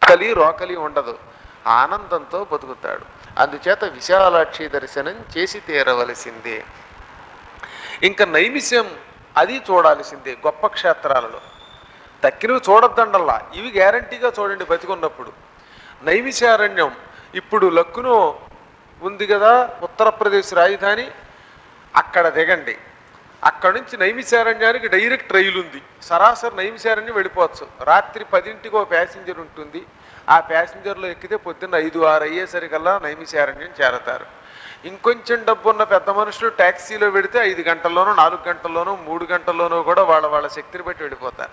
ఆకలి రోకలి ఉండదు ఆనందంతో బతుకుతాడు అందుచేత విశాలాక్షి దర్శనం చేసి తీరవలసిందే ఇంకా నైమిష్యం అది చూడాల్సిందే గొప్ప క్షేత్రాలలో తక్కినవి చూడొద్దండల్లా ఇవి గ్యారంటీగా చూడండి బతికున్నప్పుడు నైమిషారణ్యం ఇప్పుడు లక్కునో ఉంది కదా ఉత్తరప్రదేశ్ రాజధాని అక్కడ దిగండి అక్కడ నుంచి నైమిషారణ్యానికి డైరెక్ట్ రైలు ఉంది సరాసరి నైమిషారణ్యం వెళ్ళిపోవచ్చు రాత్రి పదింటికి ఒక ప్యాసింజర్ ఉంటుంది ఆ ప్యాసింజర్లో ఎక్కితే పొద్దున్న ఐదు ఆరు అయ్యేసరికల్లా నైమిషారణ్యం చేరతారు ఇంకొంచెం డబ్బు ఉన్న పెద్ద మనుషులు ట్యాక్సీలో పెడితే ఐదు గంటల్లోనో నాలుగు గంటల్లోనో మూడు గంటల్లోనో కూడా వాళ్ళ వాళ్ళ శక్తిని బట్టి వెళ్ళిపోతారు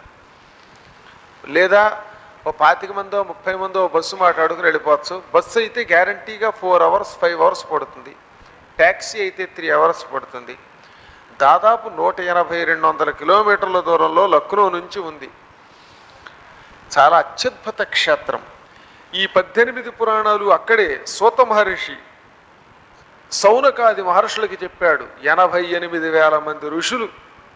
లేదా ఓ పాతిక మందో ముప్పై మందో ఓ బస్సు మాట్లాడుకుని వెళ్ళిపోవచ్చు బస్సు అయితే గ్యారంటీగా ఫోర్ అవర్స్ ఫైవ్ అవర్స్ పడుతుంది ట్యాక్సీ అయితే త్రీ అవర్స్ పడుతుంది దాదాపు నూట ఎనభై రెండు వందల కిలోమీటర్ల దూరంలో లక్నో నుంచి ఉంది చాలా అత్యద్భుత క్షేత్రం ఈ పద్దెనిమిది పురాణాలు అక్కడే సూత మహర్షి సౌనకాది మహర్షులకి చెప్పాడు ఎనభై ఎనిమిది వేల మంది ఋషులు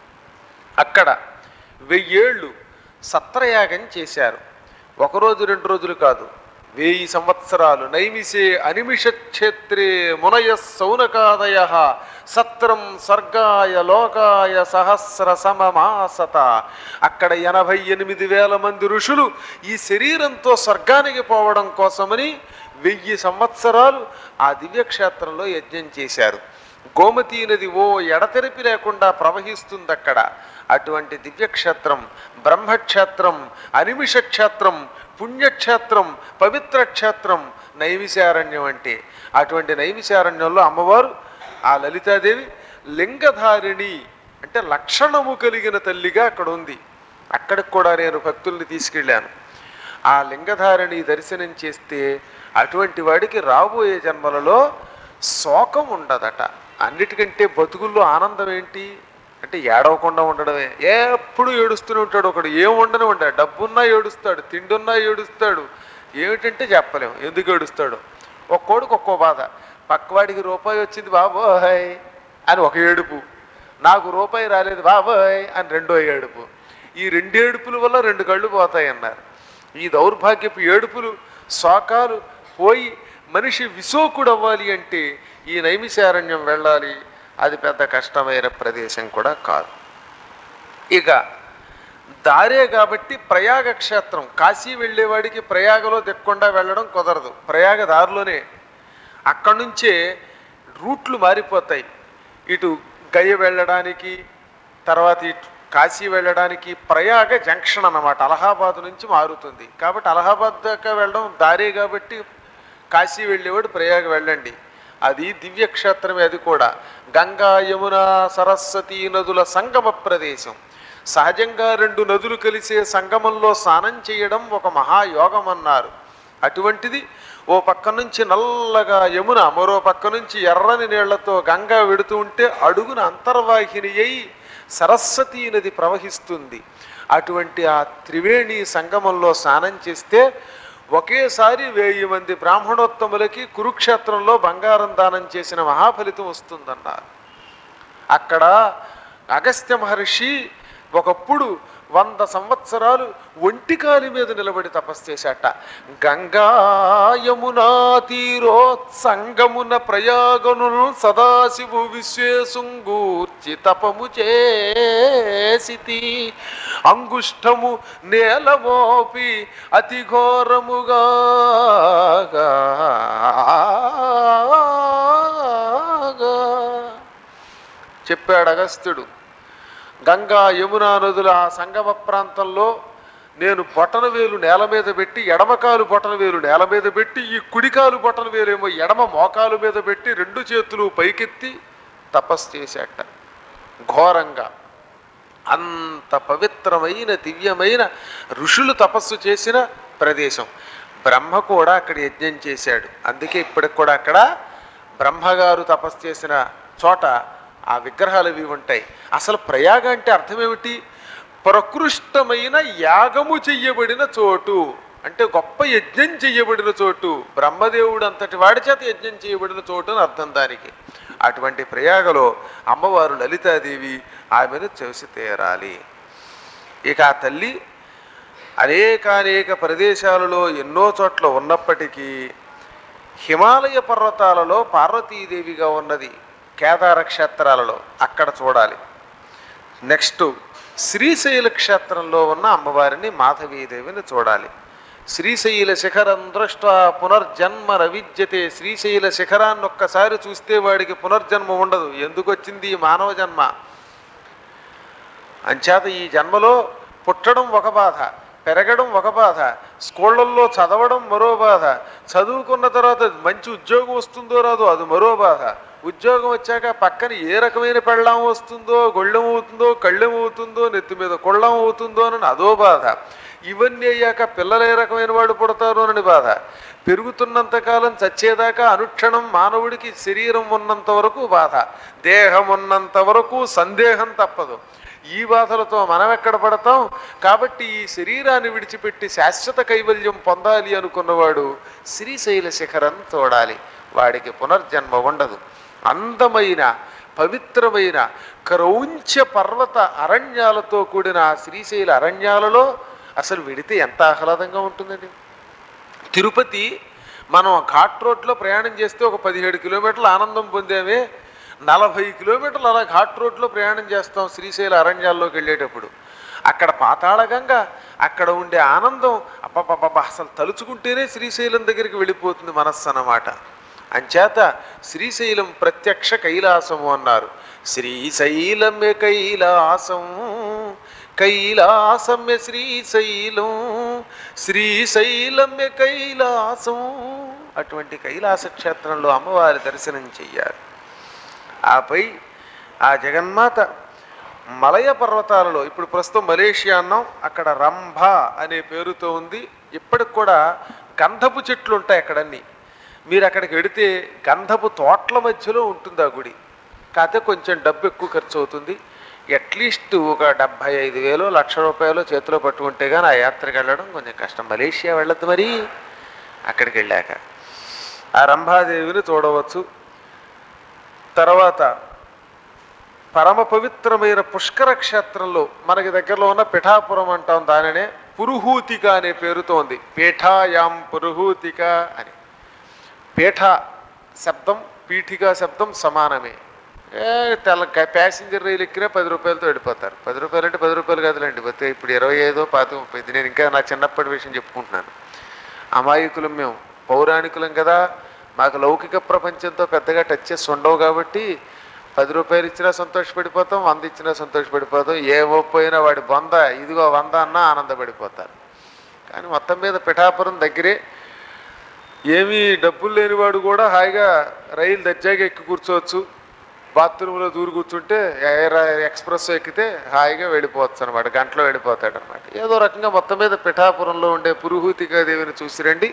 అక్కడ వెయ్యేళ్ళు సత్రయాగం చేశారు ఒకరోజు రెండు రోజులు కాదు వెయ్యి సంవత్సరాలు నైమిషే అనిమిష క్షేత్రే మునయ సౌనకాదయ సత్రం సర్గాయ లోకాయ సహస్ర సమమాసత అక్కడ ఎనభై ఎనిమిది వేల మంది ఋషులు ఈ శరీరంతో స్వర్గానికి పోవడం కోసమని వెయ్యి సంవత్సరాలు ఆ దివ్యక్షేత్రంలో యజ్ఞం చేశారు గోమతీ నది ఓ ఎడతెరిపి లేకుండా ప్రవహిస్తుంది అక్కడ అటువంటి దివ్యక్షేత్రం బ్రహ్మక్షేత్రం అనిమిష క్షేత్రం పుణ్యక్షేత్రం పవిత్ర క్షేత్రం నైమిషారణ్యం అంటే అటువంటి నైమిషారణ్యంలో అమ్మవారు ఆ లలితాదేవి లింగధారిణి అంటే లక్షణము కలిగిన తల్లిగా అక్కడ ఉంది అక్కడికి కూడా నేను భక్తుల్ని తీసుకెళ్ళాను ఆ లింగధారిణి దర్శనం చేస్తే అటువంటి వాడికి రాబోయే జన్మలలో శోకం ఉండదట అన్నిటికంటే బతుకుల్లో ఆనందం ఏంటి అంటే ఏడవకుండా ఉండడమే ఎప్పుడు ఏడుస్తూనే ఉంటాడు ఒకడు ఏం ఉండనే ఉంటాడు డబ్బున్నా ఏడుస్తాడు తిండున్నా ఏడుస్తాడు ఏమిటంటే చెప్పలేం ఎందుకు ఏడుస్తాడు ఒక్కోడికి ఒక్కో బాధ పక్కవాడికి రూపాయి వచ్చింది బాబోయ్ అని ఒక ఏడుపు నాకు రూపాయి రాలేదు బాబోయ్ అని రెండో ఏడుపు ఈ రెండు ఏడుపుల వల్ల రెండు కళ్ళు పోతాయి అన్నారు ఈ దౌర్భాగ్యపు ఏడుపులు శోకాలు పోయి మనిషి విశోకుడు అవ్వాలి అంటే ఈ నైమిషారణ్యం వెళ్ళాలి అది పెద్ద కష్టమైన ప్రదేశం కూడా కాదు ఇక దారే కాబట్టి ప్రయాగ క్షేత్రం కాశీ వెళ్ళేవాడికి ప్రయాగలో దిక్కుండా వెళ్ళడం కుదరదు ప్రయాగ దారిలోనే అక్కడి నుంచే రూట్లు మారిపోతాయి ఇటు గయ వెళ్ళడానికి తర్వాత ఇటు కాశీ వెళ్ళడానికి ప్రయాగ జంక్షన్ అన్నమాట అలహాబాద్ నుంచి మారుతుంది కాబట్టి అలహాబాద్ దాకా వెళ్ళడం దారే కాబట్టి కాశీ వెళ్ళేవాడు ప్రయాగ వెళ్ళండి అది దివ్యక్షేత్రమే అది కూడా గంగా యమున సరస్వతి నదుల సంగమ ప్రదేశం సహజంగా రెండు నదులు కలిసే సంగమంలో స్నానం చేయడం ఒక మహాయోగం అన్నారు అటువంటిది ఓ పక్క నుంచి నల్లగా యమున మరో పక్క నుంచి ఎర్రని నీళ్లతో గంగా వెడుతూ ఉంటే అడుగున అంతర్వాహిని అయి సరస్వతీ నది ప్రవహిస్తుంది అటువంటి ఆ త్రివేణి సంగమంలో స్నానం చేస్తే ఒకేసారి వెయ్యి మంది బ్రాహ్మణోత్తములకి కురుక్షేత్రంలో బంగారం దానం చేసిన మహాఫలితం వస్తుందన్నారు అక్కడ అగస్త్య మహర్షి ఒకప్పుడు వంద సంవత్సరాలు ఒంటికాలి మీద నిలబడి తపస్సు చేశాట గంగా యమునా తీరోత్సంగమున ప్రయాగను సదాశివు విశ్వేశుంగూర్చి తపము చేసితి అంగుష్టము నేలమోపి అతి ఘోరముగా చెప్పాడు అగస్త్యుడు గంగా యమునా నదుల ఆ సంగమ ప్రాంతంలో నేను బొటన వేలు నేల మీద పెట్టి ఎడమకాలు బొటన వేలు నేల మీద పెట్టి ఈ కుడికాలు బొటన వేలేమో ఎడమ మోకాలు మీద పెట్టి రెండు చేతులు పైకెత్తి తపస్సు చేశాట ఘోరంగా అంత పవిత్రమైన దివ్యమైన ఋషులు తపస్సు చేసిన ప్రదేశం బ్రహ్మ కూడా అక్కడ యజ్ఞం చేశాడు అందుకే ఇప్పటికి కూడా అక్కడ బ్రహ్మగారు తపస్సు చేసిన చోట ఆ విగ్రహాలు ఇవి ఉంటాయి అసలు ప్రయాగ అంటే అర్థం ఏమిటి ప్రకృష్టమైన యాగము చెయ్యబడిన చోటు అంటే గొప్ప యజ్ఞం చెయ్యబడిన చోటు బ్రహ్మదేవుడు అంతటి వాడి చేత యజ్ఞం చేయబడిన చోటు అని అర్థం దానికి అటువంటి ప్రయాగలో అమ్మవారు లలితాదేవి ఆమెను చేసి తీరాలి ఇక ఆ తల్లి అనేకానేక ప్రదేశాలలో ఎన్నో చోట్ల ఉన్నప్పటికీ హిమాలయ పర్వతాలలో పార్వతీదేవిగా ఉన్నది కేదార క్షేత్రాలలో అక్కడ చూడాలి నెక్స్ట్ శ్రీశైల క్షేత్రంలో ఉన్న అమ్మవారిని మాధవీదేవిని చూడాలి శ్రీశైల శిఖరం దృష్ట పునర్జన్మ రవిద్యతే శ్రీశైల శిఖరాన్ని ఒక్కసారి చూస్తే వాడికి పునర్జన్మ ఉండదు ఎందుకు వచ్చింది ఈ మానవ జన్మ అంచేత ఈ జన్మలో పుట్టడం ఒక బాధ పెరగడం ఒక బాధ స్కూళ్ళల్లో చదవడం మరో బాధ చదువుకున్న తర్వాత మంచి ఉద్యోగం వస్తుందో రాదో అది మరో బాధ ఉద్యోగం వచ్చాక పక్కన ఏ రకమైన పెళ్ళం వస్తుందో గొళ్ళెం అవుతుందో కళ్ళెం అవుతుందో నెత్తి మీద కొళ్ళం అవుతుందో అని అదో బాధ ఇవన్నీ అయ్యాక పిల్లలు ఏ రకమైన వాడు పుడతారో అని బాధ పెరుగుతున్నంతకాలం చచ్చేదాకా అనుక్షణం మానవుడికి శరీరం ఉన్నంత వరకు బాధ దేహం ఉన్నంత వరకు సందేహం తప్పదు ఈ బాధలతో మనం ఎక్కడ పడతాం కాబట్టి ఈ శరీరాన్ని విడిచిపెట్టి శాశ్వత కైవల్యం పొందాలి అనుకున్నవాడు శ్రీశైల శిఖరం చూడాలి వాడికి పునర్జన్మ ఉండదు అందమైన పవిత్రమైన క్రౌంచ పర్వత అరణ్యాలతో కూడిన ఆ శ్రీశైల అరణ్యాలలో అసలు వెడితే ఎంత ఆహ్లాదంగా ఉంటుందండి తిరుపతి మనం ఘాట్ రోడ్లో ప్రయాణం చేస్తే ఒక పదిహేడు కిలోమీటర్ల ఆనందం పొందామే నలభై కిలోమీటర్లు అలా ఘాట్ రోడ్లో ప్రయాణం చేస్తాం శ్రీశైల అరణ్యాల్లోకి వెళ్ళేటప్పుడు అక్కడ పాతాళగంగా అక్కడ ఉండే ఆనందం అబ్బబ్బబ్బ అసలు తలుచుకుంటేనే శ్రీశైలం దగ్గరికి వెళ్ళిపోతుంది మనస్సు అన్నమాట అంచేత శ్రీశైలం ప్రత్యక్ష కైలాసము అన్నారు శ్రీశైలమే కైలాసం కైలాసమ్య శ్రీశైలం శ్రీశైలమ్య కైలాసం అటువంటి కైలాస క్షేత్రంలో అమ్మవారి దర్శనం చెయ్యాలి ఆపై ఆ జగన్మాత మలయ పర్వతాలలో ఇప్పుడు ప్రస్తుతం మలేషియా అన్నాం అక్కడ రంభ అనే పేరుతో ఉంది ఇప్పటికి కూడా గంధపు చెట్లు ఉంటాయి అక్కడన్నీ మీరు అక్కడికి వెడితే గంధపు తోటల మధ్యలో ఉంటుంది ఆ గుడి కాకపోతే కొంచెం డబ్బు ఎక్కువ ఖర్చు అవుతుంది అట్లీస్ట్ ఒక డెబ్భై ఐదు వేలు లక్ష రూపాయలు చేతిలో పట్టుకుంటే కానీ ఆ యాత్రకు వెళ్ళడం కొంచెం కష్టం మలేషియా వెళ్ళదు మరి అక్కడికి వెళ్ళాక ఆ రంభాదేవిని చూడవచ్చు తర్వాత పరమ పవిత్రమైన పుష్కర క్షేత్రంలో మనకి దగ్గరలో ఉన్న పిఠాపురం అంటాం దానినే పురుహూతిక అనే పేరుతో ఉంది పీఠాయాం పురుహూతిక అని పీఠ శబ్దం పీఠిక శబ్దం సమానమే ఏ తెల్ల ప్యాసింజర్ రైలు ఎక్కినా పది రూపాయలతో వెళ్ళిపోతారు పది రూపాయలు అంటే పది రూపాయలు కాదులేండి పోతే ఇప్పుడు ఇరవై ఐదో పాతి ముప్పై ఇది నేను ఇంకా నా చిన్నప్పటి విషయం చెప్పుకుంటున్నాను అమాయకులం మేము పౌరాణికులం కదా మాకు లౌకిక ప్రపంచంతో పెద్దగా టచ్ చేసి ఉండవు కాబట్టి పది రూపాయలు ఇచ్చినా సంతోషపడిపోతాం వంద ఇచ్చినా సంతోషపడిపోతాం ఏ ఒప్పోయినా వాడి వంద ఇదిగో వంద అన్నా ఆనందపడిపోతారు కానీ మొత్తం మీద పిఠాపురం దగ్గరే ఏమీ డబ్బులు లేనివాడు కూడా హాయిగా రైలు దర్జాగా ఎక్కి కూర్చోవచ్చు బాత్రూంలో దూరి కూర్చుంటే ఎయిర్ ఎక్స్ప్రెస్ ఎక్కితే హాయిగా వెళ్ళిపోవచ్చు అనమాట గంటలో వెళ్ళిపోతాడు అనమాట ఏదో రకంగా మొత్తం మీద పిఠాపురంలో ఉండే పురుహూతికా దేవిని చూసి రండి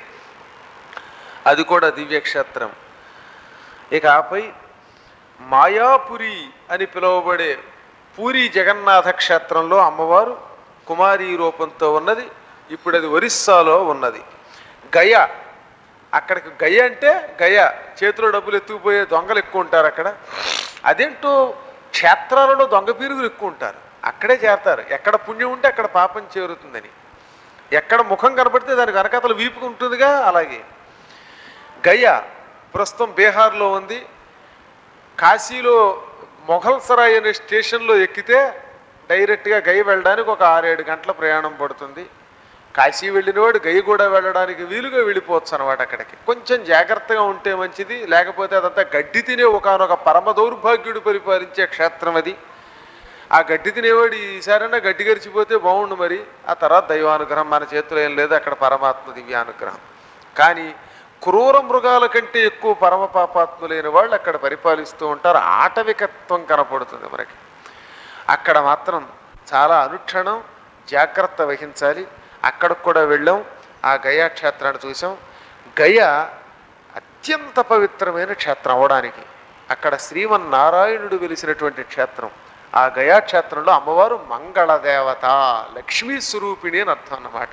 అది కూడా దివ్యక్షేత్రం ఇక ఆపై మాయాపురి అని పిలువబడే పూరి జగన్నాథ క్షేత్రంలో అమ్మవారు కుమారి రూపంతో ఉన్నది ఇప్పుడు అది ఒరిస్సాలో ఉన్నది గయ అక్కడికి గయ అంటే గయ చేతిలో డబ్బులు ఎత్తుకుపోయే దొంగలు ఎక్కువ ఉంటారు అక్కడ అదేంటో క్షేత్రాలలో దొంగ పీరుగులు ఎక్కువ ఉంటారు అక్కడే చేరతారు ఎక్కడ పుణ్యం ఉంటే అక్కడ పాపం చేరుతుందని ఎక్కడ ముఖం కనబడితే దానికి వెనకతలు వీపుకు ఉంటుందిగా అలాగే గయ ప్రస్తుతం బీహార్లో ఉంది కాశీలో మొఘల్ సరాయ్ అనే స్టేషన్లో ఎక్కితే డైరెక్ట్గా గయ వెళ్ళడానికి ఒక ఆరేడు గంటల ప్రయాణం పడుతుంది కాశీ వెళ్ళినవాడు గయ కూడా వెళ్ళడానికి వీలుగా వెళ్ళిపోవచ్చు అనమాట అక్కడికి కొంచెం జాగ్రత్తగా ఉంటే మంచిది లేకపోతే అదంతా గడ్డి తినే ఒకనొక పరమ దౌర్భాగ్యుడు పరిపాలించే క్షేత్రం అది ఆ గడ్డి తినేవాడు ఈసారైనా గడ్డి గరిచిపోతే బాగుండు మరి ఆ తర్వాత దైవానుగ్రహం మన చేతిలో ఏం లేదు అక్కడ పరమాత్మ దివ్యానుగ్రహం కానీ క్రూర మృగాల కంటే ఎక్కువ పరమ పాపాత్ములైన వాళ్ళు అక్కడ పరిపాలిస్తూ ఉంటారు ఆటవికత్వం కనపడుతుంది మనకి అక్కడ మాత్రం చాలా అనుక్షణం జాగ్రత్త వహించాలి అక్కడికి కూడా వెళ్ళాం ఆ గయా క్షేత్రాన్ని చూసాం గయ అత్యంత పవిత్రమైన క్షేత్రం అవడానికి అక్కడ శ్రీమన్నారాయణుడు వెలిసినటువంటి క్షేత్రం ఆ గయా క్షేత్రంలో అమ్మవారు మంగళ దేవత లక్ష్మీ స్వరూపిణి అని అర్థం అన్నమాట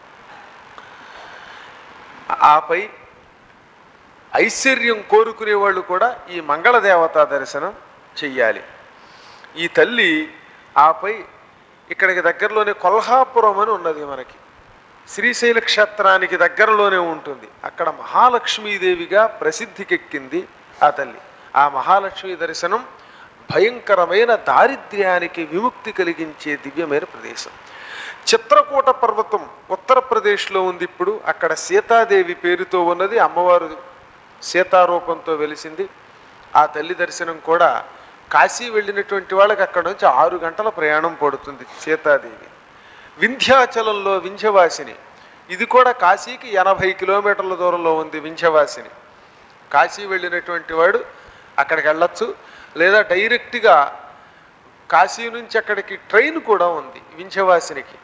ఆపై ఐశ్వర్యం కోరుకునే వాళ్ళు కూడా ఈ మంగళ దేవత దర్శనం చెయ్యాలి ఈ తల్లి ఆపై ఇక్కడికి దగ్గరలోనే కొల్హాపురం అని ఉన్నది మనకి శ్రీశైల క్షేత్రానికి దగ్గరలోనే ఉంటుంది అక్కడ మహాలక్ష్మీదేవిగా ప్రసిద్ధికెక్కింది ఆ తల్లి ఆ మహాలక్ష్మి దర్శనం భయంకరమైన దారిద్ర్యానికి విముక్తి కలిగించే దివ్యమైన ప్రదేశం చిత్రకూట పర్వతం ఉత్తరప్రదేశ్లో ఉంది ఇప్పుడు అక్కడ సీతాదేవి పేరుతో ఉన్నది అమ్మవారు సీతారూపంతో వెలిసింది ఆ తల్లి దర్శనం కూడా కాశీ వెళ్ళినటువంటి వాళ్ళకి అక్కడ నుంచి ఆరు గంటల ప్రయాణం పడుతుంది సీతాదేవి వింధ్యాచలంలో వింధ్యవాసిని ఇది కూడా కాశీకి ఎనభై కిలోమీటర్ల దూరంలో ఉంది వింధ్యవాసిని కాశీ వెళ్ళినటువంటి వాడు అక్కడికి వెళ్ళొచ్చు లేదా డైరెక్ట్గా కాశీ నుంచి అక్కడికి ట్రైన్ కూడా ఉంది వింధ్యవాసినికి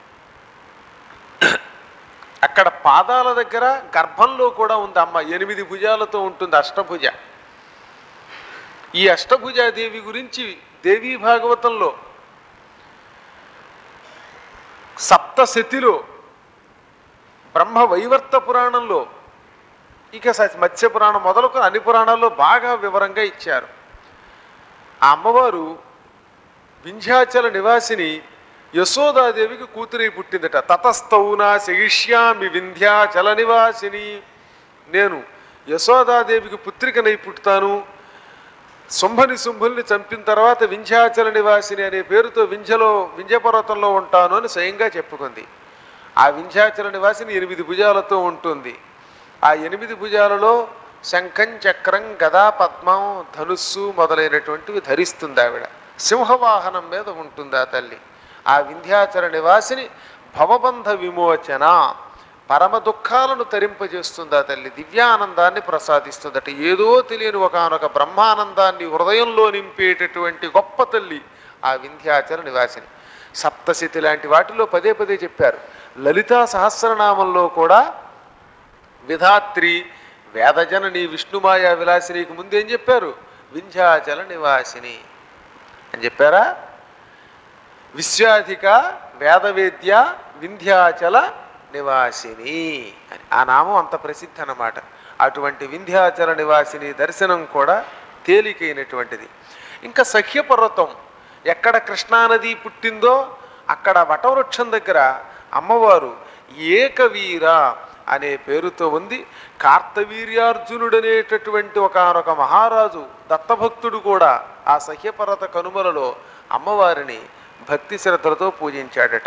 అక్కడ పాదాల దగ్గర గర్భంలో కూడా ఉంది అమ్మ ఎనిమిది భుజాలతో ఉంటుంది అష్టభుజ ఈ అష్టభుజాదేవి గురించి దేవీ భాగవతంలో సప్తశతిలో బ్రహ్మ వైవర్త పురాణంలో ఇక స- మత్స్య పురాణం మొదలుకు అన్ని పురాణాల్లో బాగా వివరంగా ఇచ్చారు ఆ అమ్మవారు వింధ్యాచల నివాసిని యశోదాదేవికి కూతురై పుట్టిందట తతస్థౌనా శయిష్యామి వింధ్యాచల నివాసిని నేను యశోదాదేవికి పుత్రికనై పుట్టుతాను శుంభని శుంభుల్ని చంపిన తర్వాత వింధ్యాచల నివాసిని అనే పేరుతో వింధ్యలో వింధ్యపర్వతంలో ఉంటాను అని స్వయంగా చెప్పుకుంది ఆ వింధ్యాచల నివాసిని ఎనిమిది భుజాలతో ఉంటుంది ఆ ఎనిమిది భుజాలలో శంఖం చక్రం గదా పద్మం ధనుస్సు మొదలైనటువంటివి ధరిస్తుంది ఆవిడ సింహవాహనం మీద ఉంటుంది ఆ తల్లి ఆ వింధ్యాచల నివాసిని భవబంధ విమోచన పరమ దుఃఖాలను తరింపజేస్తుంది ఆ తల్లి దివ్యానందాన్ని ప్రసాదిస్తుందట ఏదో తెలియని ఒకనొక బ్రహ్మానందాన్ని హృదయంలో నింపేటటువంటి గొప్ప తల్లి ఆ వింధ్యాచల నివాసిని సప్తశతి లాంటి వాటిలో పదే పదే చెప్పారు లలితా సహస్రనామంలో కూడా విధాత్రి వేదజనని విష్ణుమాయ విలాసినికి ముందేం చెప్పారు వింధ్యాచల నివాసిని అని చెప్పారా విశ్వాధిక వేదవేద్య వింధ్యాచల నివాసిని అని ఆ నామం అంత ప్రసిద్ధి అన్నమాట అటువంటి వింధ్యాచల నివాసిని దర్శనం కూడా తేలికైనటువంటిది ఇంకా సఖ్యపర్వతం ఎక్కడ కృష్ణానది పుట్టిందో అక్కడ వటవృక్షం దగ్గర అమ్మవారు ఏకవీర అనే పేరుతో ఉంది కార్తవీర్యార్జునుడనేటటువంటి ఒకనొక మహారాజు దత్తభక్తుడు కూడా ఆ సహ్యపర్వత కనుమలలో అమ్మవారిని భక్తి శ్రద్ధలతో పూజించాడట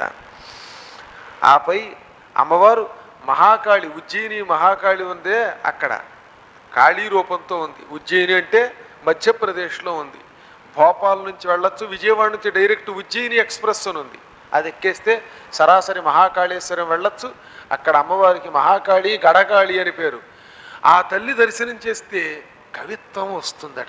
ఆపై అమ్మవారు మహాకాళి ఉజ్జయిని మహాకాళి ఉందే అక్కడ కాళీ రూపంతో ఉంది ఉజ్జయిని అంటే మధ్యప్రదేశ్లో ఉంది భోపాల్ నుంచి వెళ్ళొచ్చు విజయవాడ నుంచి డైరెక్ట్ ఉజ్జయిని ఎక్స్ప్రెస్ అని ఉంది అది ఎక్కేస్తే సరాసరి మహాకాళేశ్వరం వెళ్ళొచ్చు అక్కడ అమ్మవారికి మహాకాళి గడకాళి అని పేరు ఆ తల్లి దర్శనం చేస్తే కవిత్వం వస్తుందట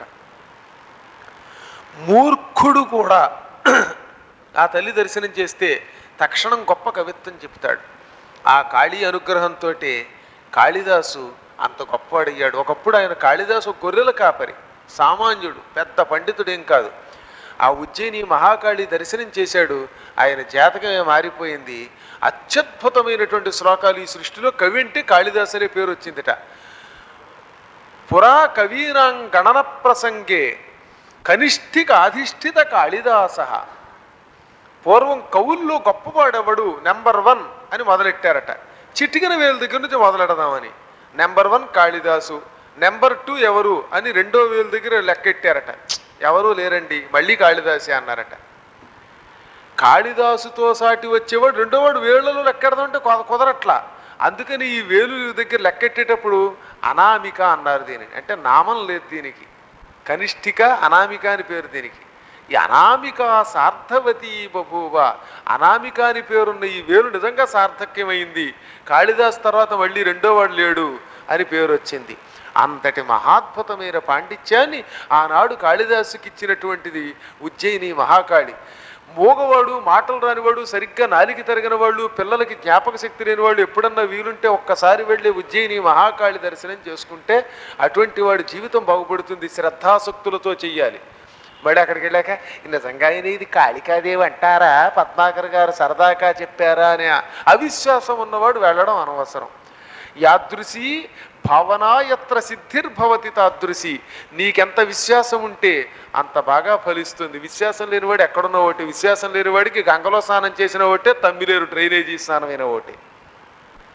మూర్ఖుడు కూడా ఆ తల్లి దర్శనం చేస్తే తక్షణం గొప్ప కవిత్వం చెప్తాడు ఆ కాళీ అనుగ్రహంతో కాళిదాసు అంత గొప్పవాడయ్యాడు ఒకప్పుడు ఆయన కాళిదాసు ఒక గొర్రెల కాపరి సామాన్యుడు పెద్ద పండితుడేం కాదు ఆ ఉజ్జయిని మహాకాళి దర్శనం చేశాడు ఆయన జాతకమే మారిపోయింది అత్యద్భుతమైనటువంటి శ్లోకాలు ఈ సృష్టిలో కవి అంటే కాళిదాసు అనే పేరు వచ్చిందిట పురా కవీనాం గణన ప్రసంగే కనిష్ఠిక అధిష్ఠిత కాళిదాస పూర్వం కవుల్లో గొప్పవాడెవడు నెంబర్ వన్ అని మొదలెట్టారట చిటికిన వేలు దగ్గర నుంచి మొదలెడదామని number one Kalidas number two ఎవరు అని రెండో వేలు దగ్గర లెక్కెట్టారట ఎవరు లేరండి మళ్ళీ కాళిదాసే అన్నారట కాళిదాసుతో సాటి వచ్చేవాడు రెండోవాడు వేళ్లలో లెక్కెడదామంటే కొ- కుదరట్లా అందుకని ఈ వేలు దగ్గర లెక్కెట్టేటప్పుడు అనామిక అన్నారు దీనిని అంటే నామం లేదు దీనికి కనిష్ఠిక అనామిక అని పేరు దీనికి ఈ అనామిక సార్థవతి బభూవ అనామిక అని పేరున్న ఈ వేలు నిజంగా సార్థక్యమైంది కాళిదాస్ తర్వాత మళ్ళీ రెండో వాడు లేడు అని పేరు వచ్చింది అంతటి మహాద్భుతమైన పాండిత్యాన్ని ఆనాడు కాళిదాసుకి ఇచ్చినటువంటిది ఉజ్జయిని మహాకాళి మూగవాడు మాటలు రానివాడు సరిగ్గా నాలికి తరిగిన వాళ్ళు పిల్లలకి జ్ఞాపక శక్తి లేని వాళ్ళు ఎప్పుడన్నా వీలుంటే ఒక్కసారి వెళ్ళి ఉజ్జయిని మహాకాళి దర్శనం చేసుకుంటే అటువంటి వాడి జీవితం బాగుపడుతుంది శ్రద్ధాసక్తులతో చెయ్యాలి మరి అక్కడికి వెళ్ళాక నిజంగా ఆయన ఇది కాళికాదేవి అంటారా పద్మాకర్ గారు సరదాగా చెప్పారా అనే అవిశ్వాసం ఉన్నవాడు వెళ్ళడం అనవసరం యాదృశి భావనా ఎత్ర సిద్ధిర్భవతి తాదృశి నీకెంత విశ్వాసం ఉంటే అంత బాగా ఫలిస్తుంది విశ్వాసం లేనివాడు ఎక్కడున్న ఒకటి విశ్వాసం లేనివాడికి గంగలో స్నానం చేసిన ఒకటే తమ్మిలేరు డ్రైనేజీ స్నానమైన ఒకటి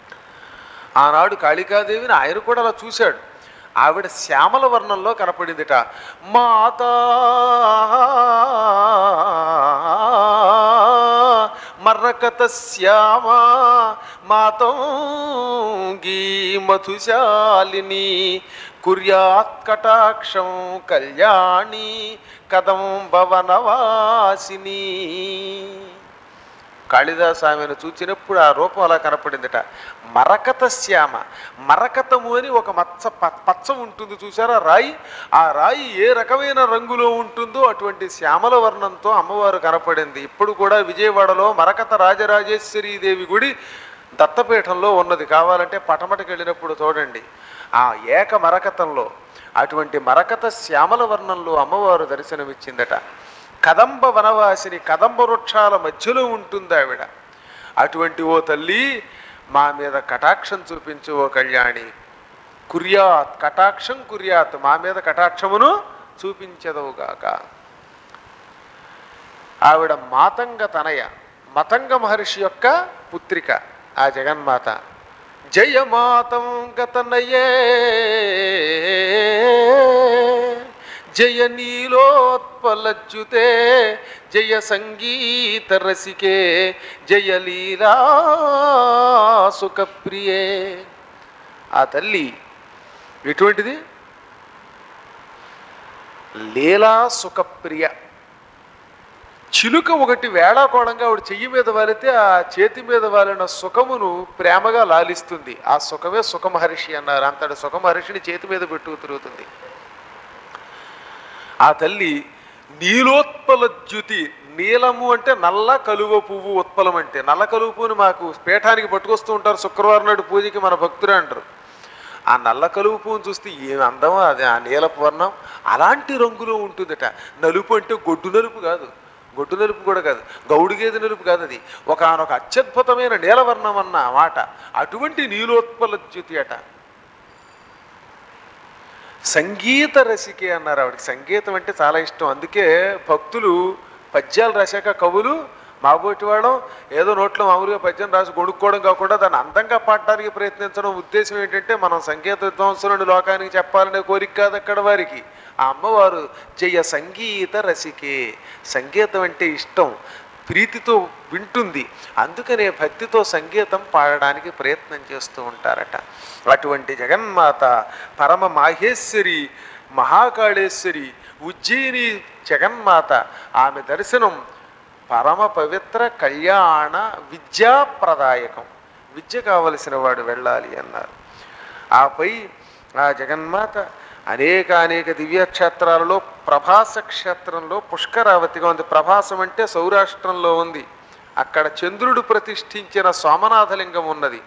ఆనాడు కాళికాదేవిని ఆయన కూడా అలా చూశాడు ఆవిడ శ్యామల వర్ణంలో కనపడిందిట మాత మర్రకత శ్యామ మాతంగీ మధుశాలిని కుర్యాత్ కటాక్షం కళ్యాణి కదంబవనవాసిని కాళిదాసు ఆమెను చూచినప్పుడు ఆ రూపం అలా కనపడిందట మరకత శ్యామ మరకతము అని ఒక మచ్చ ప- పచ్చ ఉంటుంది చూసారా రాయి ఆ రాయి ఏ రకమైన రంగులో ఉంటుందో అటువంటి శ్యామల వర్ణంతో అమ్మవారు కనపడింది ఇప్పుడు కూడా విజయవాడలో మరకత రాజరాజేశ్వరీ దేవి గుడి దత్తపీఠంలో ఉన్నది కావాలంటే పటమటకి వెళ్ళినప్పుడు చూడండి ఆ ఏక మరకతంలో అటువంటి మరకత శ్యామల వర్ణంలో అమ్మవారు దర్శనమిచ్చిందట కదంబ వనవాసిని కదంబ వృక్షాల మధ్యలో ఉంటుంది ఆవిడ అటువంటి ఓ తల్లి మా మీద కటాక్షం చూపించు ఓ కళ్యాణి కుర్యాత్ కటాక్షం కుర్యాత్ మా మీద కటాక్షమును చూపించదవుగాక ఆవిడ మాతంగ తనయ మతంగ మహర్షి యొక్క పుత్రిక ఆ జగన్మాత జయ మాతంగ తనయే జయ నీలోత్పలజ్జుతే జయ సంగీత రసికే జయ లీలా సుఖప్రియే ఆ తల్లి ఎటువంటిది లీలా సుఖప్రియ చిలుక ఒకటి వేళాకోళంగా ఆవిడ చెయ్యి మీద వాలితే ఆ చేతి మీద వాలిన సుఖమును ప్రేమగా లాలిస్తుంది ఆ సుఖమే సుఖమహర్షి అన్నారు అంతటి సుఖమహర్షిని చేతి మీద పెట్టు తిరుగుతుంది ఆ తల్లి నీలోత్పల జ్యుతి నీలము అంటే నల్ల కలువ పువ్వు ఉత్పలం అంటే నల్ల కలువ పువ్వుని మాకు పీఠానికి పట్టుకొస్తూ ఉంటారు శుక్రవారం నాడు పూజకి మన భక్తులు అంటారు ఆ నల్ల కలువ పువ్వును చూస్తే ఏమి అందమో అది ఆ నీలపు వర్ణం అలాంటి రంగులో ఉంటుందట నలుపు అంటే గొడ్డు నలుపు కాదు గొడ్డు నలుపు కూడా కాదు గౌడు గేదె నలుపు కాదు అది ఒకనొక అత్యద్భుతమైన నీలవర్ణం అన్న మాట అటువంటి నీలోత్పల జ్యుతి అట సంగీత రసికే అన్నారు ఆవిడకి సంగీతం అంటే చాలా ఇష్టం అందుకే భక్తులు పద్యాలు రాశాక కవులు మాబోటి వాడడం ఏదో నోట్లో మామూలుగా పద్యం రాసి కొనుక్కోవడం కాకుండా దాన్ని అందంగా పాడడానికి ప్రయత్నించడం ఉద్దేశం ఏంటంటే మనం సంగీత విద్వాంసులను లోకానికి చెప్పాలనే కోరిక కాదు అక్కడ వారికి ఆ అమ్మవారు జయ సంగీత రసికే సంగీతం అంటే ఇష్టం ప్రీతితో వింటుంది అందుకనే భక్తితో సంగీతం పాడడానికి ప్రయత్నం చేస్తూ ఉంటారట అటువంటి జగన్మాత పరమ మాహేశ్వరి మహాకాళేశ్వరి ఉజ్జయిని జగన్మాత ఆమె దర్శనం పరమ పవిత్ర కళ్యాణ విద్యాప్రదాయకం విద్య కావలసిన వాడు వెళ్ళాలి అన్నారు ఆపై ఆ జగన్మాత అనేక అనేక దివ్యక్షేత్రాలలో ప్రభాస క్షేత్రంలో పుష్కరావతిగా ఉంది ప్రభాసం అంటే సౌరాష్ట్రంలో ఉంది అక్కడ చంద్రుడు ప్రతిష్ఠించిన సోమనాథలింగం ఉన్నది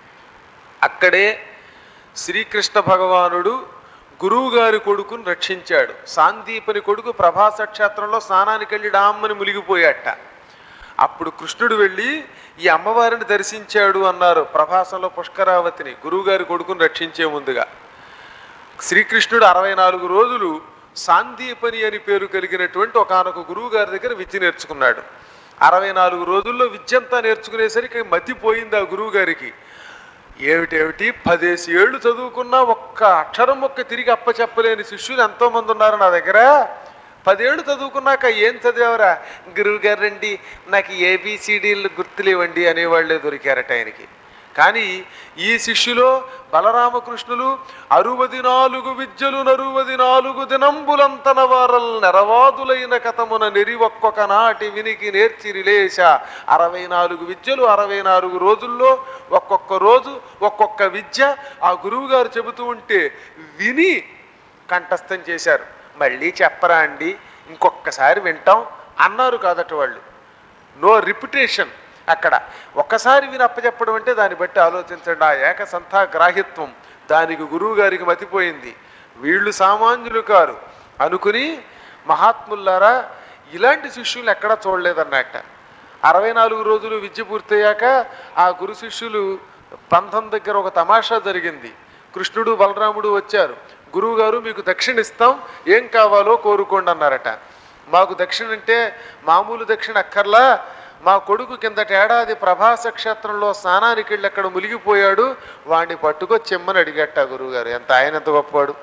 అక్కడే శ్రీకృష్ణ భగవానుడు గురువుగారి కొడుకును రక్షించాడు సాందీపని కొడుకు ప్రభాస క్షేత్రంలో స్నానానికి వెళ్ళి డామ్మని మునిగిపోయాట అప్పుడు కృష్ణుడు వెళ్ళి ఈ అమ్మవారిని దర్శించాడు అన్నారు ప్రభాసంలో పుష్కరావతిని గురువుగారి కొడుకును రక్షించే ముందుగా శ్రీకృష్ణుడు అరవై నాలుగు రోజులు సాందీపని అని పేరు కలిగినటువంటి ఒకనొక గురువు గారి దగ్గర విద్య నేర్చుకున్నాడు అరవై నాలుగు రోజుల్లో విద్యంతా నేర్చుకునేసరికి మతిపోయింది ఆ గురువు గారికి ఏమిటేమిటి పదేసి ఏళ్ళు చదువుకున్నా ఒక్క అక్షరం ఒక్క తిరిగి అప్పచెప్పలేని శిష్యులు ఎంతోమంది ఉన్నారు నా దగ్గర పదేళ్ళు చదువుకున్నాక ఏం చదివారా గురువు గారు రండి నాకు ఏబిసిడీలు గుర్తులేవండి అనేవాళ్ళే దొరికారట ఆయనకి కానీ ఈ శిష్యులో బలరామకృష్ణులు అరువది నాలుగు విద్యలు నరువది నాలుగు దినంబులంతన వారల్ నెరవాదులైన కథమున నెరి ఒక్కొక్క నాటి వినికి నేర్చి రిలేశ అరవై నాలుగు విద్యలు అరవై నాలుగు రోజుల్లో ఒక్కొక్క రోజు ఒక్కొక్క విద్య ఆ గురువు గారు చెబుతూ ఉంటే విని కంఠస్థం చేశారు మళ్ళీ చెప్పరా అండి ఇంకొకసారి వింటాం అన్నారు కాదట వాళ్ళు నో రిపిటేషన్ అక్కడ ఒక్కసారి విని అప్పచెప్పడం అంటే దాన్ని బట్టి ఆలోచించండి ఆ ఏకసంతా గ్రాహిత్వం దానికి గురువు గారికి మతిపోయింది వీళ్ళు సామాన్యులు కారు అనుకుని మహాత్ములారా ఇలాంటి శిష్యులు ఎక్కడా చూడలేదన్నట్ట అరవై నాలుగు రోజులు విద్య పూర్తయ్యాక ఆ గురు శిష్యులు పంథం దగ్గర ఒక తమాషా జరిగింది కృష్ణుడు బలరాముడు వచ్చారు గురువు గారు మీకు దక్షిణ ఇస్తాం ఏం కావాలో కోరుకోండి అన్నారట మాకు దక్షిణ అంటే మామూలు దక్షిణ అక్కర్లా మా కొడుకు కిందటి ఏడాది ప్రభాస క్షేత్రంలో స్నానానికి వెళ్ళి అక్కడ మునిగిపోయాడు వాడిని పట్టుకొచ్చిమ్మని అడిగట్ట గురువుగారు ఎంత ఆయన ఎంత గొప్పవాడు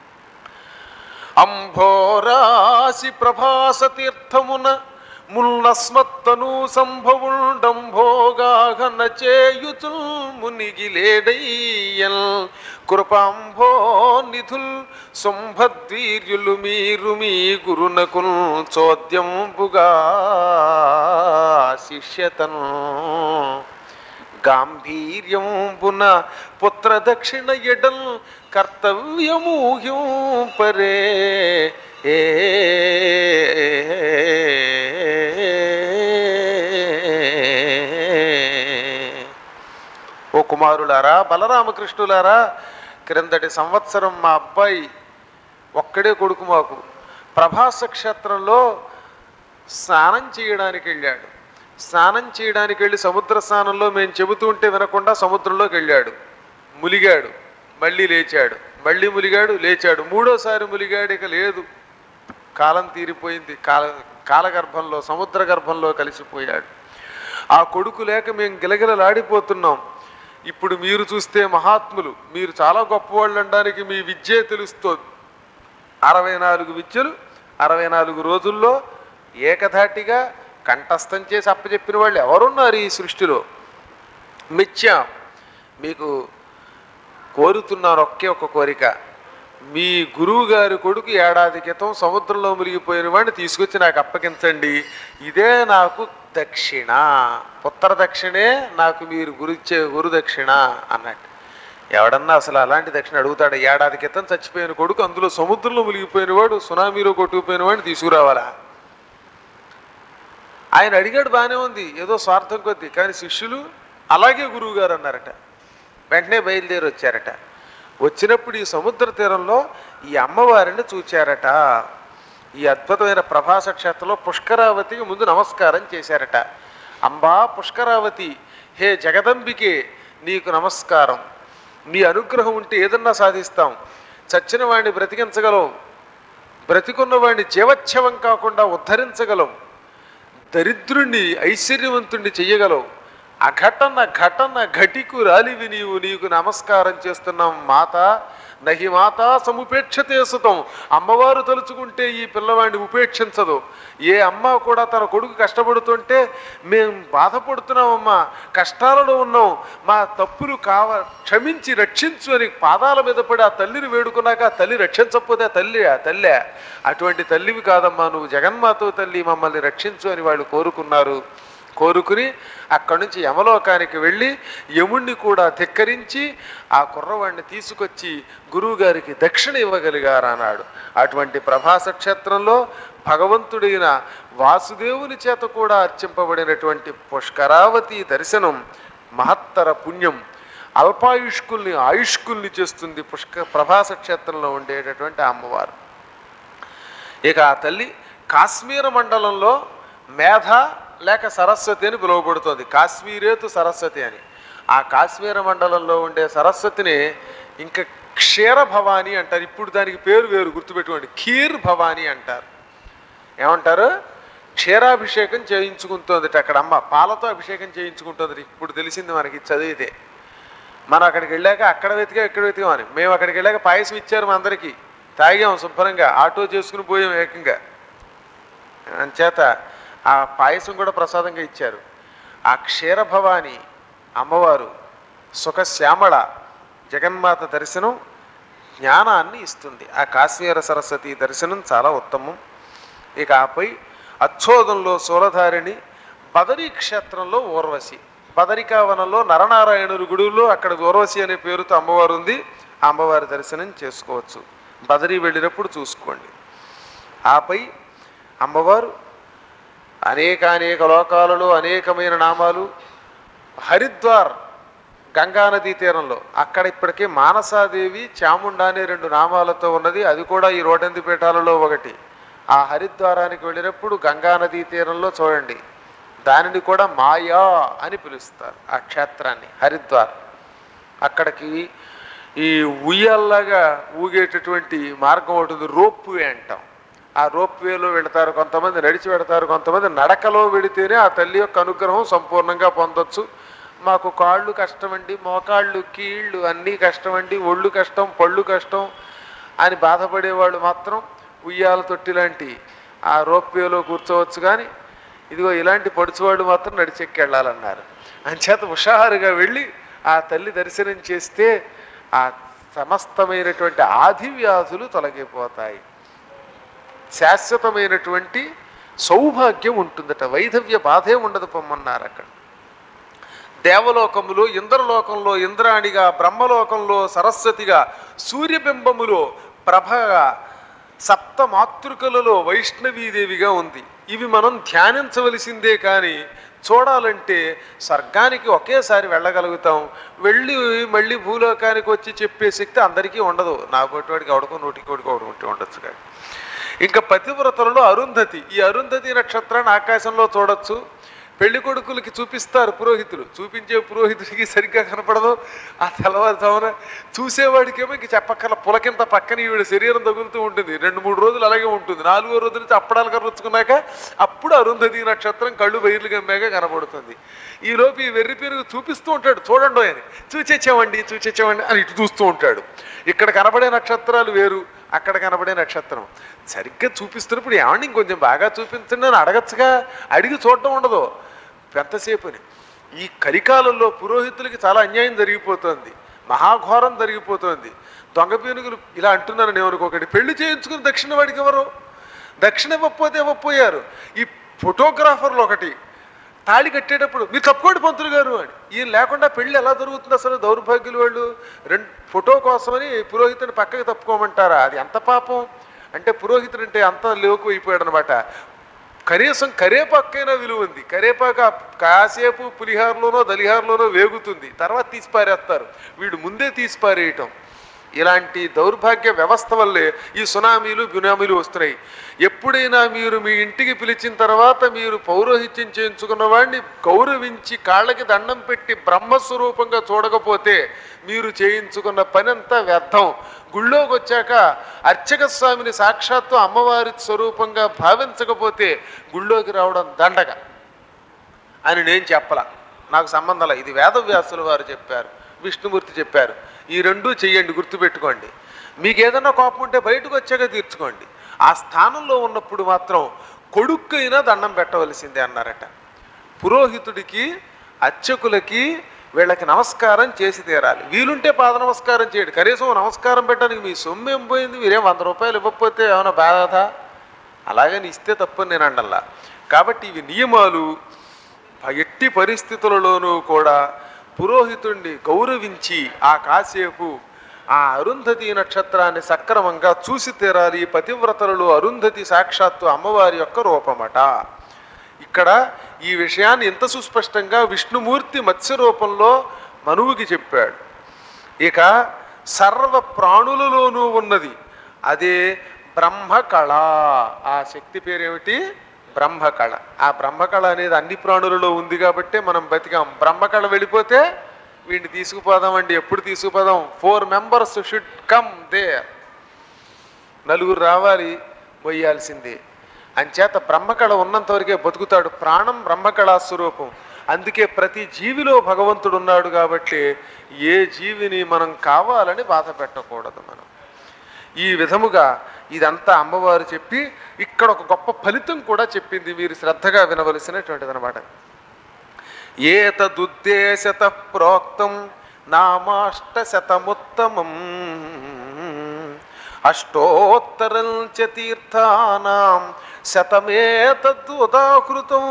అంభోరాసి ప్రభాస తీర్థమున మున్నస్మత్తను సంభవుండంభోగాఘన చేయుచుల్ మునిగిలేడయ్యల్ కృపాంభో నిధుల్ శుంభద్వీర్యులు మీరు మీ గురునకుల్ చోద్యంబుగా శిష్యతను గాంభీర్యంబున పుత్ర దక్షిణ ఎడల్ కర్తవ్యమూహ్యం పరే ఏ ఓ కుమారులారా బలరామకృష్ణులారా క్రిందటి సంవత్సరం మా అబ్బాయి ఒక్కడే కొడుకు మాకు ప్రభాస క్షేత్రంలో స్నానం చేయడానికి వెళ్ళాడు స్నానం చేయడానికి వెళ్ళి సముద్ర స్నానంలో మేము చెబుతూ ఉంటే వినకుండా సముద్రంలోకి వెళ్ళాడు ములిగాడు మళ్ళీ లేచాడు మళ్ళీ ములిగాడు లేచాడు మూడోసారి ములిగాడు ఇక లేదు కాలం తీరిపోయింది కాల కాలగర్భంలో సముద్ర గర్భంలో కలిసిపోయాడు ఆ కొడుకు లేక మేము గిలగిలలాడిపోతున్నాం ఇప్పుడు మీరు చూస్తే మహాత్ములు మీరు చాలా గొప్పవాళ్ళు అనడానికి మీ విద్యే తెలుస్తోంది అరవై నాలుగు విద్యలు అరవై నాలుగు రోజుల్లో ఏకధాటిగా కంఠస్థం చేసి అప్పచెప్పిన వాళ్ళు ఎవరున్నారు ఈ సృష్టిలో మిథ్య మీకు కోరుతున్నాను ఒకే ఒక కోరిక మీ గురువు గారి కొడుకు ఏడాది క్రితం సముద్రంలో మునిగిపోయిన వాడిని తీసుకొచ్చి నాకు అప్పగించండి ఇదే నాకు దక్షిణ పుత్ర దక్షిణే నాకు మీరు గురిచ్చే గురు దక్షిణ అన్నట్టు ఎవడన్నా అసలు అలాంటి దక్షిణ అడుగుతాడు ఏడాది క్రితం చచ్చిపోయిన కొడుకు అందులో సముద్రంలో మునిగిపోయిన వాడు సునామీలో కొట్టుకుపోయిన వాడిని తీసుకురావాలా ఆయన అడిగాడు బాగానే ఉంది ఏదో స్వార్థం కొద్ది కానీ శిష్యులు అలాగే గురువు గారు అన్నారట వెంటనే బయలుదేరి వచ్చారట వచ్చినప్పుడు ఈ సముద్ర తీరంలో ఈ అమ్మవారిని చూచారట ఈ అద్భుతమైన ప్రభాస క్షేత్రంలో పుష్కరావతికి ముందు నమస్కారం చేశారట అంబా పుష్కరావతి హే జగదంబికే నీకు నమస్కారం నీ అనుగ్రహం ఉంటే ఏదన్నా సాధిస్తాం చచ్చిన వాడిని బ్రతికించగలం బ్రతికున్న వాడిని జీవచ్ఛవం కాకుండా ఉద్ధరించగలం దరిద్రుణ్ణి ఐశ్వర్యవంతుణ్ణి చెయ్యగలవు అఘటన ఘటన ఘటికు రాలివి నీవు నీకు నమస్కారం చేస్తున్నాం మాత నహి మాత సముపేక్షతే సుతం అమ్మవారు తలుచుకుంటే ఈ పిల్లవాడిని ఉపేక్షించదు ఏ అమ్మ కూడా తన కొడుకు కష్టపడుతుంటే మేము బాధపడుతున్నామమ్మా కష్టాలలో ఉన్నాం మా తప్పులు కావ క్షమించి రక్షించు అని పాదాల మీద పడి ఆ తల్లిని వేడుకున్నాక ఆ తల్లి రక్షించకపోతే ఆ తల్లి ఆ తల్లే అటువంటి తల్లివి కాదమ్మా నువ్వు జగన్మాతవు తల్లి మమ్మల్ని రక్షించు అని వాళ్ళు కోరుకున్నారు కోరుకుని అక్కడి నుంచి యమలోకానికి వెళ్ళి యముణ్ణి కూడా ధిక్కరించి ఆ కుర్రవాడిని తీసుకొచ్చి గురువుగారికి దక్షిణ ఇవ్వగలిగారు అన్నాడు అటువంటి ప్రభాస క్షేత్రంలో భగవంతుడైన వాసుదేవుని చేత కూడా అర్చింపబడినటువంటి పుష్కరావతి దర్శనం మహత్తర పుణ్యం అల్పాయుష్కుల్ని ఆయుష్కుల్ని చేస్తుంది పుష్క ప్రభాస క్షేత్రంలో ఉండేటటువంటి ఆ అమ్మవారు ఇక ఆ తల్లి కాశ్మీర మండలంలో మేధ లేక సరస్వతి అని పిలువబడుతుంది కాశ్మీరేతు సరస్వతి అని ఆ కాశ్మీర మండలంలో ఉండే సరస్వతిని ఇంకా క్షీర భవాని అంటారు ఇప్పుడు దానికి పేరు వేరు గుర్తుపెట్టుకోండి ఖీర్ భవాని అంటారు ఏమంటారు క్షీరాభిషేకం చేయించుకుంటుంది అక్కడ అమ్మ పాలతో అభిషేకం చేయించుకుంటుంది ఇప్పుడు తెలిసింది మనకి చదివితే మనం అక్కడికి వెళ్ళాక అక్కడ వెతికా ఇక్కడ వెతికామని మేము అక్కడికి వెళ్ళాక పాయసం ఇచ్చారు మా అందరికీ తాగాం శుభ్రంగా ఆటో చేసుకుని పోయాం ఏకంగా అంచేత ఆ పాయసం కూడా ప్రసాదంగా ఇచ్చారు ఆ క్షీరభవాని అమ్మవారు సుఖశ్యామళ జగన్మాత దర్శనం జ్ఞానాన్ని ఇస్తుంది ఆ కాశ్మీర సరస్వతి దర్శనం చాలా ఉత్తమం ఇక ఆపై అచ్చోదంలో సూలధారిణి బదరీ క్షేత్రంలో ఊర్వశి బదరికావనంలో నరనారాయణుడి గుడిలో అక్కడ ఊర్వశి అనే పేరుతో అమ్మవారు ఉంది ఆ అమ్మవారి దర్శనం చేసుకోవచ్చు బదరీ వెళ్ళినప్పుడు చూసుకోండి ఆపై అమ్మవారు అనేక అనేక లోకాలలో అనేకమైన నామాలు హరిద్వార్ గంగానదీ తీరంలో అక్కడ ఇప్పటికే మానసాదేవి చాముండా అనే రెండు నామాలతో ఉన్నది అది కూడా ఈ రోటంది పీఠాలలో ఒకటి ఆ హరిద్వారానికి వెళ్ళినప్పుడు గంగానదీ తీరంలో చూడండి దానిని కూడా మాయా అని పిలుస్తారు ఆ క్షేత్రాన్ని హరిద్వార్ అక్కడికి ఈ ఉయ్యల్లాగా ఊగేటటువంటి మార్గం ఒకటి ఉంది రోప్ వే అంటాం ఆ రోప్ వేలో వెళతారు కొంతమంది నడిచి వెడతారు కొంతమంది నడకలో వెడితేనే ఆ తల్లి యొక్క అనుగ్రహం సంపూర్ణంగా పొందొచ్చు మాకు కాళ్ళు కష్టమండి మోకాళ్ళు కీళ్ళు అన్నీ కష్టమండి ఒళ్ళు కష్టం పళ్ళు కష్టం అని బాధపడేవాళ్ళు మాత్రం ఉయ్యాల తొట్టి లాంటి ఆ రోప్వేలో కూర్చోవచ్చు కానీ ఇదిగో ఇలాంటి పడుచువాళ్ళు మాత్రం నడిచెక్కి వెళ్ళాలన్నారు అంచేత హుషారుగా వెళ్ళి ఆ తల్లి దర్శనం చేస్తే ఆ సమస్తమైనటువంటి ఆది వ్యాధులు తొలగిపోతాయి శాశ్వతమైనటువంటి సౌభాగ్యం ఉంటుందట వైధవ్య బాధే ఉండదు పొమ్మన్నారు అక్కడ దేవలోకములో ఇంద్రలోకంలో ఇంద్రాణిగా బ్రహ్మలోకంలో సరస్వతిగా సూర్యబింబములో ప్రభగా సప్త మాతృకలలో వైష్ణవీదేవిగా ఉంది ఇవి మనం ధ్యానించవలసిందే కానీ చూడాలంటే స్వర్గానికి ఒకేసారి వెళ్ళగలుగుతాం వెళ్ళి మళ్ళీ భూలోకానికి వచ్చి చెప్పే శక్తి అందరికీ ఉండదు నా వాడికి ఎవడుకో నూటికి కొడుకు ఉంటే ఉండొచ్చు కానీ ఇంకా పతివ్రతలలో అరుంధతి ఈ అరుంధతి నక్షత్రాన్ని ఆకాశంలో చూడొచ్చు పెళ్లి కొడుకులకి చూపిస్తారు పురోహితులు చూపించే పురోహితుడికి సరిగ్గా కనపడదు ఆ తెల్లవారుజామున చూసేవాడికేమో ఇంక చెప్పక్కల పులకింత పక్కన ఈవిడ శరీరం తగులుతూ ఉంటుంది రెండు మూడు రోజులు అలాగే ఉంటుంది నాలుగో రోజు నుంచి అప్పడాలు కర్రుచ్చుకున్నాక అప్పుడు అరుంధతి నక్షత్రం కళ్ళు బయర్లు గమ్మాక కనబడుతుంది ఈలోపు ఈ వెర్రి పెరుగు చూపిస్తూ ఉంటాడు చూడండి అని చూచేచ్చామండి చూచేచ్చామండి అని ఇటు చూస్తూ ఉంటాడు ఇక్కడ కనబడే నక్షత్రాలు వేరు అక్కడ కనబడే నక్షత్రం సరిగ్గా చూపిస్తున్నప్పుడు ఏమండి ఇంకొంచెం బాగా చూపించండి అని అడగచ్చుగా అడిగి చూడటం ఉండదు ఎంతసేపుని ఈ కలికాలంలో పురోహితులకి చాలా అన్యాయం జరిగిపోతుంది మహాఘోరం జరిగిపోతుంది దొంగ పీనుగులు ఇలా అంటున్నాను నేను అనుకోకండి పెళ్లి చేయించుకుని దక్షిణ వాడికి ఎవరు దక్షిణ ఇవ్వకపోతే ఇవ్వకపోయారు ఈ ఫోటోగ్రాఫర్లు ఒకటి తాళి కట్టేటప్పుడు మీరు తప్పుకోండి పంతులు గారు అని ఈయన లేకుండా పెళ్లి ఎలా జరుగుతుంది అసలు దౌర్భాగ్యులు వాళ్ళు రెండు ఫోటో కోసమని పురోహితుని పక్కకి తప్పుకోమంటారా అది ఎంత పాపం అంటే పురోహితుడు అంటే అంత లోకు అయిపోయాడు అనమాట కనీసం కరేపాకైనా విలువ ఉంది కరేపాకు ఆ కాసేపు పులిహారలోనో దలిహారలోనో వేగుతుంది తర్వాత తీసి పారేస్తారు వీడు ముందే తీసి పారేయటం ఇలాంటి దౌర్భాగ్య వ్యవస్థ వల్లే ఈ సునామీలు గునామీలు వస్తున్నాయి ఎప్పుడైనా మీరు మీ ఇంటికి పిలిచిన తర్వాత మీరు పౌరోహిత్యం చేయించుకున్న వాడిని గౌరవించి కాళ్ళకి దండం పెట్టి బ్రహ్మస్వరూపంగా చూడకపోతే మీరు చేయించుకున్న పనంతా వ్యర్థం గుళ్ళోకి వచ్చాక అర్చక స్వామిని సాక్షాత్తు అమ్మవారి స్వరూపంగా భావించకపోతే గుళ్ళోకి రావడం దండగ అని నేను చెప్పల నాకు సంబంధంలా ఇది వేదవ్యాసుల వారు చెప్పారు విష్ణుమూర్తి చెప్పారు ఈ రెండూ చెయ్యండి గుర్తుపెట్టుకోండి మీకు ఏదైనా కోపం ఉంటే బయటకు వచ్చాక తీర్చుకోండి ఆ స్థానంలో ఉన్నప్పుడు మాత్రం కొడుక్కైనా దండం పెట్టవలసిందే అన్నారట పురోహితుడికి అర్చకులకి వీళ్ళకి నమస్కారం చేసి తీరాలి వీలుంటే పాద నమస్కారం చేయండి కనీసం నమస్కారం పెట్టడానికి మీ సొమ్ము ఏం పోయింది మీరేం వంద రూపాయలు ఇవ్వకపోతే ఏమైనా బాధ అలాగని ఇస్తే తప్పని నేను అండల్లా కాబట్టి ఇవి నియమాలు ఎట్టి పరిస్థితులలోనూ కూడా పురోహితుణ్ణి గౌరవించి ఆ కాసేపు ఆ అరుంధతి నక్షత్రాన్ని సక్రమంగా చూసి తీరాలి పతివ్రతలలో అరుంధతి సాక్షాత్తు అమ్మవారి యొక్క రూపమట ఇక్కడ ఈ విషయాన్ని ఎంత సుస్పష్టంగా విష్ణుమూర్తి మత్స్య రూపంలో మనువుకి చెప్పాడు ఇక సర్వ ప్రాణులలోనూ ఉన్నది అదే బ్రహ్మకళ ఆ శక్తి పేరేమిటి బ్రహ్మకళ ఆ బ్రహ్మకళ అనేది అన్ని ప్రాణులలో ఉంది కాబట్టే మనం బతికాం బ్రహ్మకళ వెళ్ళిపోతే వీడిని తీసుకుపోదామండి ఎప్పుడు తీసుకుపోదాం four members should come there నలుగురు రావాలి మొయ్యాల్సిందే అంచేత బ్రహ్మకళ ఉన్నంత వరకే బతుకుతాడు ప్రాణం బ్రహ్మకళా స్వరూపం అందుకే ప్రతి జీవిలో భగవంతుడు ఉన్నాడు కాబట్టి ఏ జీవిని మనం కావాలని బాధ పెట్టకూడదు మనం ఈ విధముగా ఇదంతా అమ్మవారు చెప్పి ఇక్కడ ఒక గొప్ప ఫలితం కూడా చెప్పింది మీరు శ్రద్ధగా వినవలసినటువంటిది అనమాట ఏతదుద్దేశత ప్రోక్తం నామాష్టశతముత్తమం అష్టోత్తరం చ తీర్థానాం శతమేతదుదాహృతం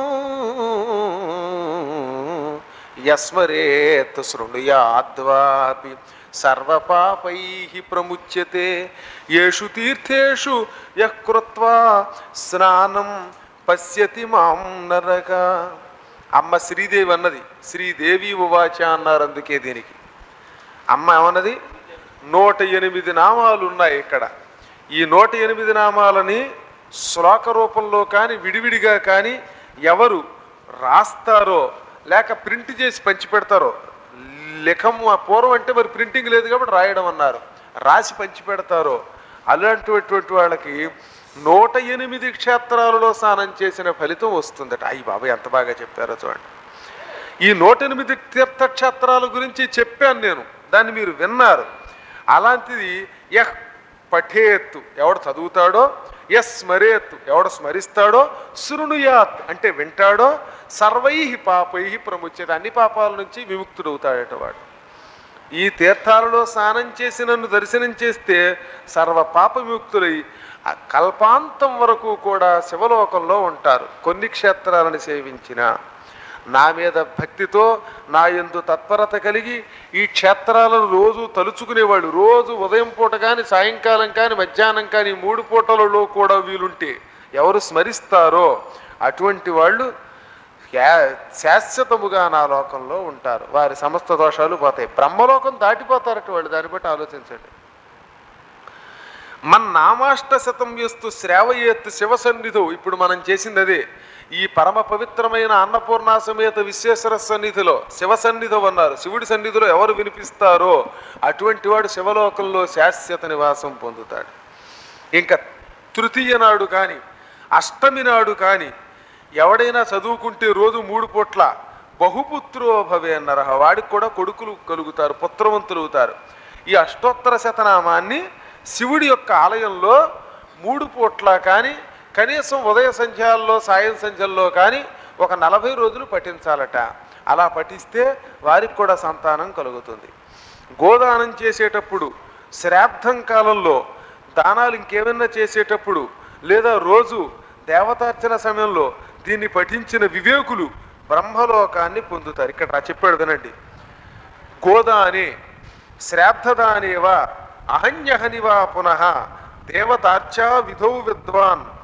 యస్మరేత్ శృణుయాద్వాపి సర్వపాపై ప్రముచ్యతే ఏషు తీర్థేషు యః కృత్వా స్నానం పశ్యతి మాం నరగా అమ్మ శ్రీదేవి అన్నది శ్రీదేవి ఉవాచ అన్నారు అందుకే దీనికి అమ్మ ఏమన్నది నూట ఎనిమిది నామాలు ఉన్నాయి ఇక్కడ ఈ నూట ఎనిమిది నామాలని శ్లోక రూపంలో కానీ విడివిడిగా కానీ ఎవరు రాస్తారో లేక ప్రింట్ చేసి పంచి పెడతారో లిఖం ఆ పూర్వం అంటే మరి ప్రింటింగ్ లేదు కాబట్టి రాయడం అన్నారు రాసి పంచి పెడతారో అలాంటిటువంటి వాళ్ళకి నూట ఎనిమిది క్షేత్రాలలో స్నానం చేసిన ఫలితం వస్తుందట అయ్యి బాబా ఎంత బాగా చెప్పారో చూడండి ఈ నూట ఎనిమిది తీర్థక్షేత్రాల గురించి చెప్పాను నేను దాన్ని మీరు విన్నారు అలాంటిది యహ్ పఠేత్ ఎవడు చదువుతాడో ఎస్ స్మరేత్ ఎవడు స్మరిస్తాడో శృణుయాత్ అంటే వింటాడో సర్వై పాపై ప్రముచ్యత అన్ని పాపాల నుంచి విముక్తుడవుతాడట వాడు ఈ తీర్థాలలో స్నానం చేసి నన్ను దర్శనం చేస్తే సర్వ పాప విముక్తులై ఆ కల్పాంతం వరకు కూడా శివలోకంలో ఉంటారు కొన్ని క్షేత్రాలను సేవించిన నా మీద భక్తితో నా యందు తత్పరత కలిగి ఈ క్షేత్రాలను రోజు తలుచుకునేవాళ్ళు రోజు ఉదయం పూట కానీ సాయంకాలం కానీ మధ్యాహ్నం కానీ ఈ మూడు పూటలలో కూడా వీలుంటే ఎవరు స్మరిస్తారో అటువంటి వాళ్ళు శా- శాశ్వతముగా నా లోకంలో ఉంటారు వారి సమస్త దోషాలు పోతాయి బ్రహ్మలోకం దాటిపోతారట వాళ్ళు దాన్ని బట్టి ఆలోచించండి మన నామాష్ట శతం చేస్తూ శ్రావయేత్ శివ సన్నిధు ఇప్పుడు మనం చేసింది అదే ఈ పరమ పవిత్రమైన అన్నపూర్ణ సమేత విశ్వేశ్వర సన్నిధిలో శివ సన్నిధి అన్నారు శివుడి సన్నిధిలో ఎవరు వినిపిస్తారో అటువంటి వాడు శివలోకంలో శాశ్వత నివాసం పొందుతాడు ఇంకా తృతీయ నాడు కానీ అష్టమి నాడు కానీ ఎవడైనా చదువుకుంటే రోజు మూడు పూట్ల బహుపుత్రో భవే అన్నారు వాడికి కూడా కొడుకులు కలుగుతారు పుత్రవంతులు అవుతారు ఈ అష్టోత్తర శతనామాన్ని శివుడి యొక్క ఆలయంలో మూడు పూట్ల కానీ కనీసం ఉదయ సంధ్యాల్లో సాయం సంధ్యల్లో కానీ ఒక నలభై రోజులు పఠించాలట అలా పఠిస్తే వారికి కూడా సంతానం కలుగుతుంది గోదానం చేసేటప్పుడు శ్రాద్ధం కాలంలో దానాలు ఇంకేమైనా చేసేటప్పుడు లేదా రోజు దేవతార్చన సమయంలో దీన్ని పఠించిన వివేకులు బ్రహ్మలోకాన్ని పొందుతారు ఇక్కడ రా చెప్పాడు వినండి గోదానే శ్రాద్ధదానేవ అహన్యహనివా పునః దేవతార్చా విధౌ విద్వాన్